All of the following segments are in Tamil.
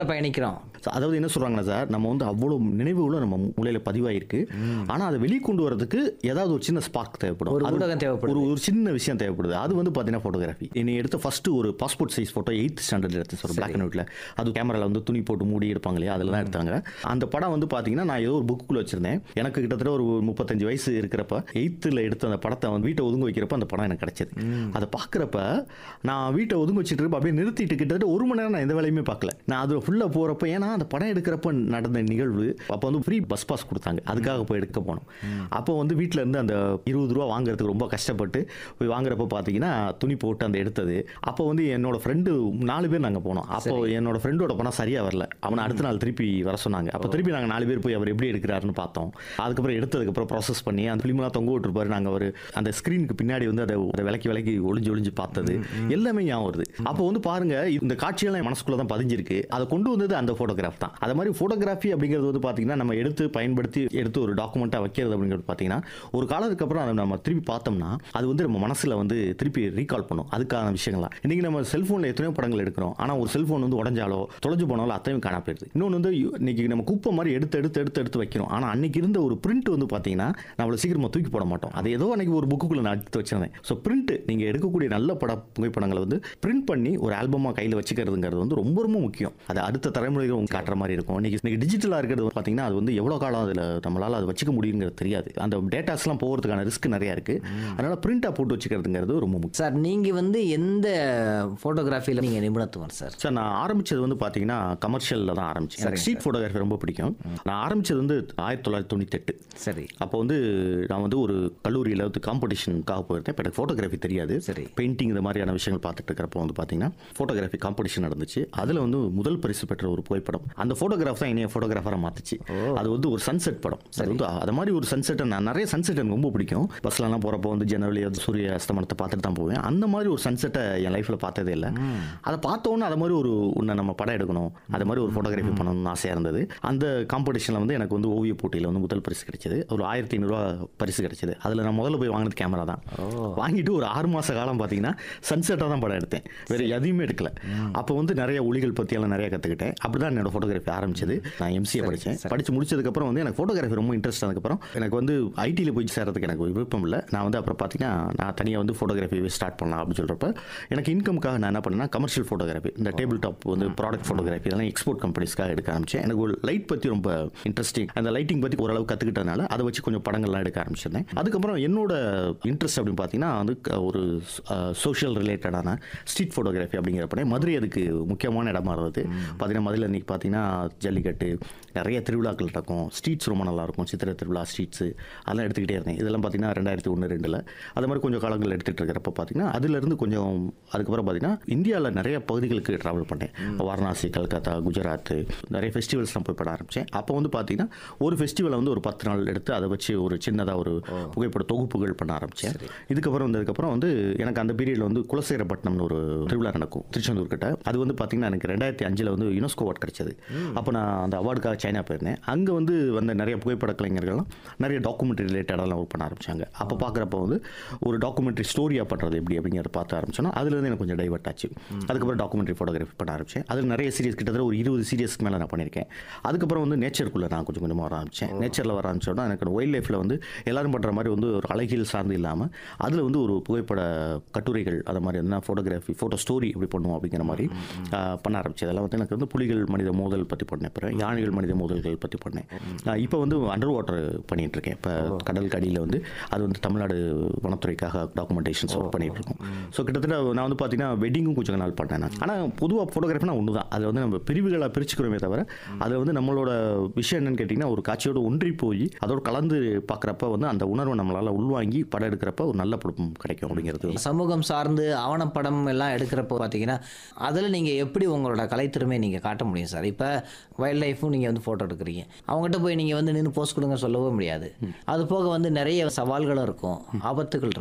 பயணிக்கிறோம் So, அதாவது என்ன சொல்றாங்கன்னா சார் நம்ம வந்து அவ்வளோ நினைவுகளும் நம்ம மூளையில பதிவாயிருக்கு ஆனா அதை வெளியே கொண்டு வரதுக்கு ஏதாவது ஒரு சின்ன ஸ்பார்க் தேவைப்படும் ஒரு அது ஊடகம் தேவைப்படுது. ஒரு ஒரு சின்ன விஷயம் தேவைப்படுது அது வந்து பார்த்தீங்கன்னா ஃபோட்டோகிராஃபி நீ எடுத்த ஃபர்ஸ்ட் ஒரு passport size photo eighth standard எடுத்து சார் பிளாக் அண்ட் ஒயிட்ல அது கேமரால வந்து துணி போட்டு மூடி எடுப்பாங்க இல்லையா அதில் தான் எடுத்தாங்க அந்த படம் வந்து பார்த்தீங்கன்னா நான் ஏதோ ஒரு புக்குள்ள வச்சிருந்தேன் எனக்கு கிட்டத்தட்ட ஒரு முப்பத்தஞ்சு வயசு இருக்கிறப்ப எயித்தில் எடுத்த அந்த படத்தை வந்து வீட்டை ஒதுங்க வைக்கிறப்ப அந்த படம் எனக்கு கிடைச்சது அதை பார்க்குறப்ப நான் வீட்டை ஒதுங்க வச்சுட்டு இருப்ப அப்படியே நிறுத்திட்டு கிட்டத்தட்ட ஒரு மணி நேரம் நான் எந்த வேலையுமே பார்க்கல நான் அதில் ஃபுல்லாக போகிறப்ப ஏன்னா அந்த படம் எடுக்கிறப்ப நடந்த நிகழ்வு அப்போ வந்து ஃப்ரீ பஸ் பாஸ் கொடுத்தாங்க அதுக்காக போய் எடுக்க போனோம் அப்போ வந்து வீட்டில் இருந்து அந்த இருபது ரூபா வாங்குறதுக்கு ரொம்ப கஷ்டப்பட்டு போய் வாங்குறப்ப பார்த்தீங்கன்னா துணி போட்டு அந்த எடுத்தது அப்போ வந்து என்னோட ஃப்ரெண்டு நாலு பேர் நாங்கள் போனோம் அப்போ என்னோட ஃப்ரெண்டோட பணம் சரியாக வரல அவனை அடுத்த நாள் திருப்பி வர சொன்னாங்க அப்போ திருப்பி நாங்கள் நாலு பேர் போய் அவர் எப்படி எடுக்கிறாருன்னு பார்த்தோம் அதுக்கப்புறம் எடுத்ததுக்கப்புறம் ப்ராசஸ் பண்ணி அந்த ஃபிலிம்லாம் தொங்க விட்டுருப்பாரு நாங்கள் ஒரு அந்த ஸ்க்ரீனுக்கு பின்னாடி வந்து அதை அதை விலக்கி விலக்கி ஒளிஞ்சு ஒளிஞ்சு பார்த்தது எல்லாமே ஞாபகம் வருது அப்போ வந்து பாருங்க இந்த காட்சியெல்லாம் என் மனசுக்குள்ள தான் பதிஞ்சிருக்கு அதை கொண்டு வந்தது அந்த ஃபோட்டோகிராஃப் தான் அது மாதிரி ஃபோட்டோகிராஃபி அப்படிங்கிறது வந்து பார்த்தீங்கன்னா நம்ம எடுத்து பயன்படுத்தி எடுத்து ஒரு டாக்குமெண்ட்டாக வைக்கிறது அப்படிங்கிறது பார்த்தீங்கன்னா ஒரு காலத்துக்கு அப்புறம் அதை நம்ம திருப்பி பார்த்தோம்னா அது வந்து நம்ம மனசில் வந்து திருப்பி ரீகால் பண்ணும் அதுக்கான விஷயங்கள்லாம் இன்னைக்கு நம்ம செல்ஃபோனில் எத்தனையோ படங்கள் எடுக்கிறோம் ஆனால் ஒரு செல்ஃபோன் வந்து உடஞ்சாலோ தொலைஞ்சு போனாலோ அத்தையும் காணா போயிடுது இன்னொன்று வந்து இன்னைக்கு நம்ம குப்பை மாதிரி எடுத்து எடுத்து எடுத்து எடுத்து வைக்கிறோம் ஆனால் அன்னைக்கு இருந்த ஒரு பிரிண்ட் வந்து பார்த்தீங்கன்னா நம்மள சீக்கிரமாக தூக்கி போட மாட்டோம் அது ஏதோ அன்னைக்கு ஒரு புக்குக்குள்ள நான் எடுத்து வச்சிருந்தேன் ஸோ பிரிண்ட் நீங்கள் எடுக்கக்கூடிய நல்ல பட புகைப்படங்களை வந்து பிரிண்ட் பண்ணி ஒரு ஆல்பமாக கையில் வச்சுக்கிறதுங்கிறது வந்து ரொம்ப ரொம்ப முக்கியம் அது அடுத்த தலைமுறைகள் உங்களுக்கு காட்டுற மாதிரி இருக்கும் இன்னைக்கு இன்னைக்கு டிஜிட்டலாக இருக்கிறது வந்து பார்த்தீங்கன்னா அது வந்து எவ்வளோ காலம் அதில் நம்மளால் அதை வச்சுக்க முடியுங்கிறது தெரியாது அந்த டேட்டாஸ்லாம் போகிறதுக்கான ரிஸ்க் நிறையா இருக்குது அதனால் பிரிண்ட்டாக போட்டு வச்சுக்கிறதுங்கிறது ரொம்ப முக்கியம் சார் நீங்கள் வந்து எந்த ஃபோட்டோகிராஃபியில் நீங்கள் நிபுணத்துவம் சார் சார் நான் ஆரம்பிச்சது வந்து பார்த்தீங்கன்னா கமர்ஷியலில் தான் ஆரம்பிச்சேன் எனக்கு ஸ்ட்ரீட் ஃபோட்டோகிராஃபி ரொம்ப பிடிக்கும் நான் ஆரம்பிச்சது வந்து ஆயிரத்தி தொள்ளாயிரத்தி தொண்ணூத்தெட்டு சரி அப்போ வந்து நான் வந்து ஒரு கல்லூரியில் வந்து காம்படிஷனுக்காக போயிருந்தேன் இப்போ எனக்கு ஃபோட்டோகிராஃபி தெரியாது சரி. பெயிண்டிங் இந்த மாதிரியான விஷயங்கள் பார்த்துட்டு இருக்கிறப்போ வந்து பார்த்தீங்கன்னா ஃபோட்டோகிராஃபி காம்படிஷன் நடந்துச்சு அதில் வந்து முதல் பரிசு பெற்ற ஒரு புகைப்படம் அந்த ஃபோட்டோகிராஃப் தான் என்னைய ஃபோட்டோகிராஃபராக மாத்துச்சு அது வந்து ஒரு சன்செட் படம் அது வந்து அது மாதிரி ஒரு சன்செட்டை நான் நிறைய சன்செட் எனக்கு ரொம்ப பிடிக்கும் பஸ்லலாம் போகிறப்போ வந்து ஜெனரலி அது சூரிய அஸ்தமனத்தை பார்த்துட்டு தான் போவேன் அந்த மாதிரி ஒரு சன்செட்டை என் லைஃப்பில் பார்த்ததே இல்லை அதை பார்த்தோன்னே அது மாதிரி ஒரு ஒன்று நம்ம படம் எடுக்கணும் அது மாதிரி ஒரு ஃபோட்டோகிராஃபி பண்ணணும்னு ஆசையாக இருந்தது அந்த காம்படிஷனில் வந்து எனக்கு வந்து ஓவிய போட்டியில் வந்து முதல் பரிசு கிடைச்சது ஒரு ஆயிரத்தி ஐநூறுரூவா பரிசு கிடைச்சது அதில் நான் முதல்ல போய் வாங்கினது கேமரா தான் வாங்கிட்டு ஒரு ஆறு மாத காலம் பார்த்தீங்கன்னா சன்செட்டாக தான் படம் எடுத்தேன் வேறு எதையுமே எடுக்கல அப்போ வந்து நிறைய ஒளிகள் பற்றியெல்லாம் நிறைய கற்றுக்கிட்டேன் அப்படி தான் என்னோட ஃபோட்டோகிராஃபி ஆரம்பிச்சது நான் எம்சிஏ படித்தேன் படித்து முடிச்சதுக்கப்புறம் வந்து எனக்கு ஃபோட்டோகிராஃபி ரொம்ப இன்ட்ரெஸ்ட் ஆனதுக்கப்புறம் எனக்கு வந்து ஐடியில் போய் சேர்றதுக்கு எனக்கு விருப்பம் இல்லை நான் வந்து அப்புறம் பார்த்தீங்கன்னா நான் தனியாக வந்து ஃபோட்டோகிராஃபி ஸ்டார்ட் பண்ணலாம் அப்படின்னு சொல்கிறப்ப எனக்கு இன்கம்காக நான் என்ன பண்ணேன்னா கமர்ஷியல் ஃபோட்டோகிராஃபி இந்த டேபிள் டாப் வந்து ப்ராடக்ட் ஃபோட்டோகிராஃபி இதெல்லாம் எக்ஸ்போர்ட் கம்பெனிஸ்க்காக எடுக்க ஆரம்பிச்சேன் எனக்கு ஒரு லைட் பற்றி ரொம்ப இன்ட்ரெஸ்டிங் அந்த லைட்டிங் பற்றி ஓரளவு கற்றுக்கிட்டதுனால அதை வச்சு கொஞ்சம் படங்கள்லாம் எடுக்க ஆரம்பிச்சிருந்தேன் அதுக்கப்புறம் என்னோட இன்ட்ரெஸ்ட் அப்படின்னு பார்த்தீங்கன்னா வந்து க- ஒரு சோஷியல் ரிலேட்டடான ஸ்ட்ரீட் ஃபோட்டோகிராஃபி அப்படிங்கிறப்ப மதுரை அதுக்கு முக்கியமான இடமா இருந்தது பார்த்தீங்கன்னா மதுரையில் இன்னைக்கு பார்த்தீங்கன்னா ஜல்லிக்கட்டு நிறைய திருவிழாக்கள் நடக்கும் ஸ்ட்ரீட்ஸ் ரொம்ப நல்லா இருக்கும் சித்திரை திருவிழா ஸ்ட்ரீட்ஸு அதெல்லாம் எடுத்துக்கிட்டே இருந்தேன் இதெல்லாம் பார்த்தீங்கன்னா ரெண்டாயிரத்தி ஒன்று ரெண்டில் அது மாதிரி கொஞ்சம் காலங்கள் எடுத்துகிட்டு இருக்கிறப்ப பார்த்தீங்கன்னா அதுலேருந்து கொஞ்சம் அதுக்கப்புறம் பார்த்தீங்கன்னா இந்தியாவில் நிறைய பகுதிகளுக்கு ட்ராவல் பண்ணேன் வாரணாசி கல்கத்தா குஜராத் நிறைய ஃபெஸ்டிவல்ஸ்லாம் போய் பட ஆரம்பித்தேன் அப்போ வந்து பார்த்தீங்கன்னா ஒரு ஃபெஸ்டிவலை வந்து ஒரு பத்து நாள் எடுத்து அதை வச்சு ஒரு சின்னதாக ஒரு புகைப்பட தொகுப்புகள் பண்ண ஆரம்பித்தேன் இதுக்கப்புறம் வந்ததுக்கப்புறம் வந்து எனக்கு அந்த பீரியடில் வந்து குலசேகரப்பட்டினம்னு ஒரு திருவிழா நடக்கும் திருச்செந்தூர் கிட்ட அது வந்து பார்த்தீங்கன்னா எனக்கு ரெண்டாயிரத்தி அஞ்சில் வந்து யுனெஸ்கோ அவார்டு கிடைச்சது அப்போ நான் அந்த அவார்டுக்காக சைனா போயிருந்தேன் அங்கே வந்து வந்த நிறைய புகைப்பட கலைஞர்கள்லாம் நிறைய டாக்குமெண்ட்ரி ரிலேட்டடெல்லாம் ஒர்க் பண்ண ஆரம்பிச்சாங்க அப்போ பார்க்குறப்ப வந்து ஒரு டாக்குமெண்ட்ரி ஸ்டோரியாக பண்ணுறது எப்படி அப்படிங்கிறத பார்த்து ஆரம்பிச்சோன்னா அதுலேருந்து எனக்கு கொஞ்சம் டைவர்ட் ஆச்சு அதுக்கப்புறம் டாக்குமெண்ட்ரி ஃபோட்டோகிராஃபி பண்ண ஆரம்பிச்சேன் அதில் நிறைய சீரியஸ் கிட்டத்தட்ட ஒரு இருபது சீரியஸ்க்கு மேலே நான் பண்ணியிருக்கேன் அதுக்கப்புறம் வந்து நேச்சருக்குள்ளே நான் கொஞ்சம் கொஞ்சமாக வர ஆரம்பிச்சேன் நேச்சரில் வர ஆரம்பிச்சோன்னா எனக்கு வைல்ட் லைஃப்பில் வந்து எல்லாரும் பண்ணுற மாதிரி வந்து ஒரு அழகியல் சார்ந்து இல்லாமல் அதில் வந்து ஒரு புகைப்பட கட்டுரைகள் அது மாதிரி என்ன ஃபோட்டோகிராஃபி ஃபோட்டோ ஸ்டோரி எப்படி பண்ணுவோம் அப்படிங்கிற மாதிரி ஆஹ், பண்ண ஆரம்பிச்சது அதெல்லாம் வந்து எனக்கு வந்து புலிகள் மனித மோதல் பற்றி பண்ணேன் அப்புறம் யானைகள் மனித மோதல்கள் பற்றி பண்ணேன் இப்போ வந்து அண்டர் வாட்டர் பண்ணிட்டு இருக்கேன் இப்போ கடலுக்கு அடியில் வந்து அது வந்து தமிழ்நாடு வனத்துறைக்காக டாக்குமெண்டேஷன்ஸ் ஒர்க் பண்ணிட்டு இருக்கோம் ஸோ கிட்டத்தட்ட நான் வந்து பார்த்தீங்கன்னா வெட்டிங்கும் கொஞ்சம் நாள் பண்ணேன் நான் ஆனால் பொதுவாக ஃபோட்டோகிராஃபினா ஒன்று தான் அதை வந்து நம்ம பிரிவுகளாக பிரிச்சுக்கிறோமே தவிர அதில் வந்து நம்மளோட விஷயம் என்னன்னு கேட்டிங்கன்னா ஒரு காட்சியோட ஒன்றி போய் அதோட கலந்து பார்க்குறப்ப வந்து அந்த உணர்வை நம்மளால் உள்வாங்கி படம் எடுக்கிறப்ப ஒரு நல்ல படம் கிடைக்கும் அப்படிங்கிறது சமூகம் சார்ந்து ஆவணப்படம் எல்லாம் எடுக்கிறப்போ பார்த்தீங்கன்னா அதில் நீங்கள் எப்படி உங்களோட கலைத்திறமையை நீங்கள் காட்ட முடியும் சார் இப்போ வைல்ட் லைஃப்பும் நீங்கள் வந்து ஃபோட்டோ எடுக்கிறீங்க அவங்ககிட்ட போய் நீங்கள் வந்து நின்று போஸ்ட் கொடுங்க சொல்லவே முடியாது அது போக வந்து நிறைய சவால்களும் இருக்கும் ஆபத்துகள் இருக்கும்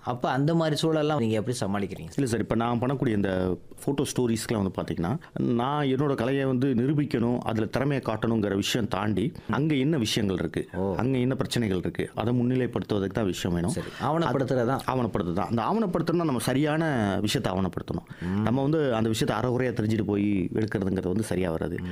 அப்போ அந்த மாதிரி சூழல்லாம் நீங்கள் எப்படி சமாளிக்கிறீங்க இல்லை சார் இப்போ நான் பண்ணக்கூடிய இந்த ஃபோட்டோ ஸ்டோரிஸ்க்குலாம் வந்து பார்த்தீங்கன்னா நான் என்னோட கலையை வந்து நிரூபிக்கணும் அதில் திறமையை காட்டணுங்கிற விஷயம் தாண்டி அங்கே என்ன விஷயங்கள் இருக்குது அங்கே என்ன பிரச்சனைகள் இருக்குது அதை முன்னிலைப்படுத்துவதற்கு தான் விஷயம் வேணும் சரி ஆவணப்படுத்துறதா ஆவணப்படுத்து தான் அந்த ஆவணப்படுத்தணும்னா நம்ம சரியான விஷயத்தை ஆவணப்படுத்தணும் நம்ம வந்து அந்த விஷயத்தை அறகுறையாக தெரிஞ்சுட்டு போய் எடுக்கிறதுங்கிறது வந்து சரியாக வராது